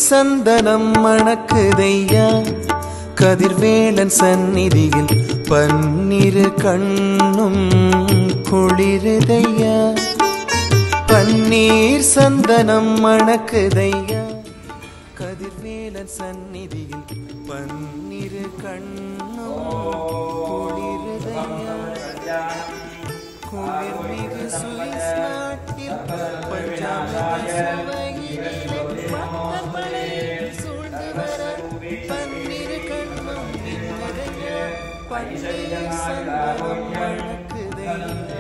சந்தனம் மணக்குதையா கதிர்வேலன் சந்நிதியில் பன்னிரு கண்ணும் குளிருதையா பன்னீர் சந்தனம் மணக்குதையா கதிர்வேலன் சந்நிதியில் பன்னிரு கண்ணும் குளிருதையா குளிர்மிகு சுவிஸ் நாட்டில் பஞ்சாமிர்த சுவையிலே பக்தர் படையில் சூழ்ந்து வர பன்னிரு கண்ணும் மின்னுதையா, பன்னீர் சந்தனம் மணக்குதையா.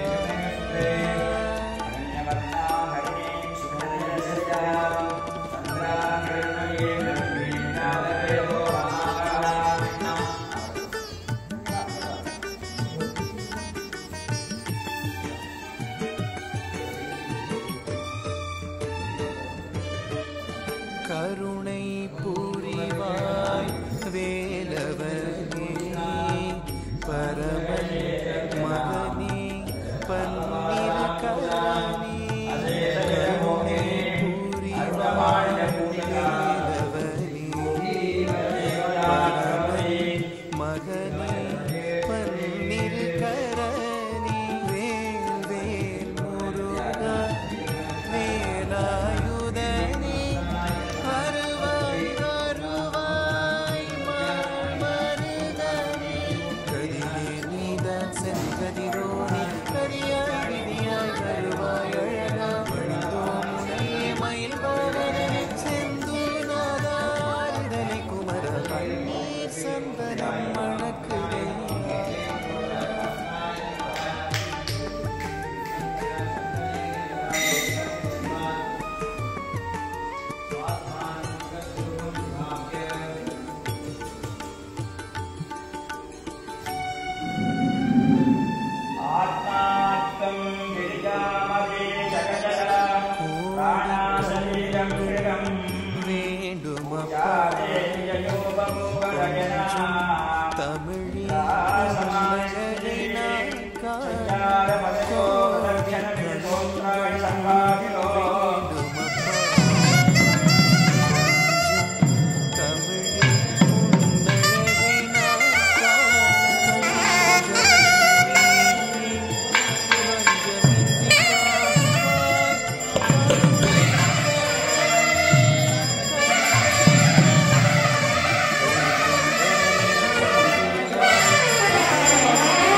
கருணை புரிவாய் வேலவனே பரமன் மகனே பன்னிரு கரணே கருணை புரிவாய் வேலவனே பரமன் மகனே பன்னிரு கரணே வேல் வேல் முருகா வேலாயுதனே வருவாய் வருவாய் மருதனே கதியே நீதான் செங்கதிரோனே கரியாய் விதியாய் வருவாய் அழகா வழிந்தோம் உனையே மயில் பவனே செந்தூநாதாரிதனை குமர பன்னீர் சந்தனம் மணக்குதே आत्मात्तं गिरिजामदे जगजगा प्राणाशरीरं कृतं வேண்டுமப்பா यादेययोपमोगरगणा தமிழில் ஆ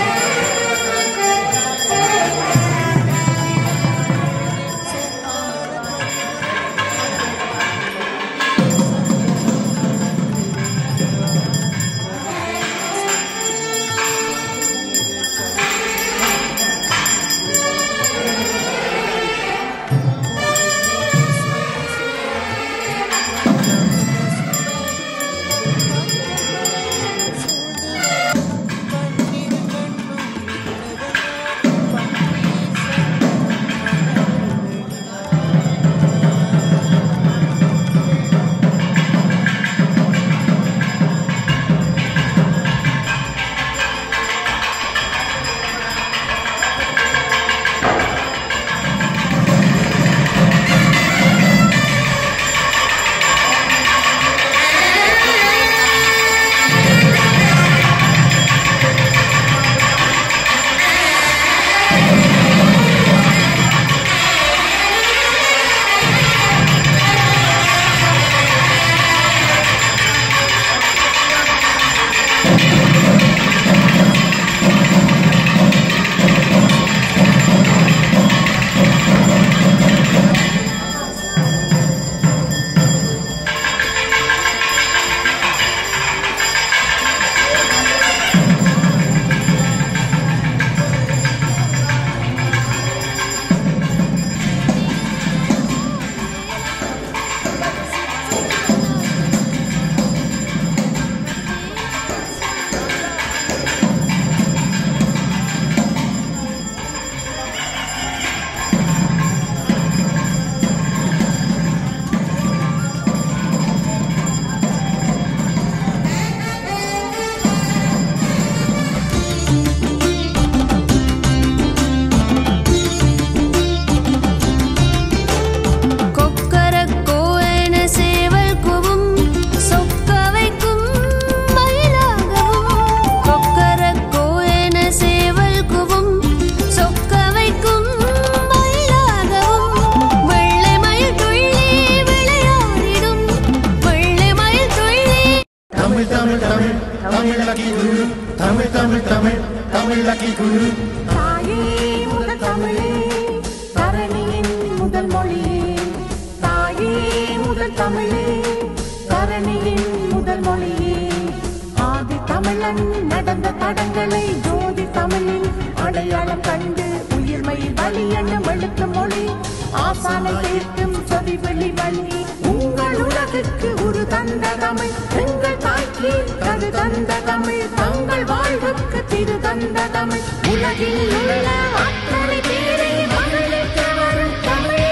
தமிழ் தமிழ் தமிழ் தமிழ் லக்கி குரு தமிழ் தமிழ் தமிழ் தமிழ் லக்கி குரு தாயே முதல் தமிழே தரணியின் முதல் மொழியே தாயே முதல் தமிழே தரணியின் முதல் மொழியே ஆதி தமிழன் நடந்த தடங்களை ஜோதி தமிழில் அடையாளம் கண்டு உயிர்மையில் வழி என்னும் எழுத்து மொழி ஆசானை கேட்கும் சொதி வெளி வழி உங்கள் உலகுக்கு ஒரு தந்த தமிழ் எங்கள் தாய்க்கு கரு தந்த தமிழ் தங்கள் வாழ்வுக்கு திரு தந்த தமிழ் உலகில் உள்ள அத்தனை பேரை மகிழ்விக்க வரும் தமிழே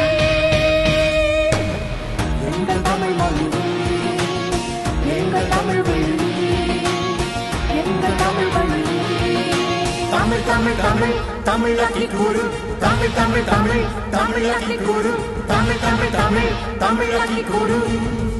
எங்கள் தமிழ் மொழி எங்கள் தமிழ் வழி எங்கள் தமிழ் வழி தமிழ் தமிழ் தமிழ் தமிழ் லக்கி குரு தமிழ் தமிழ் தமிழ் தமிழ் லக்கி குரு தமிழ் தமிழ் தமிழ் தமிழ் லக்கி குரு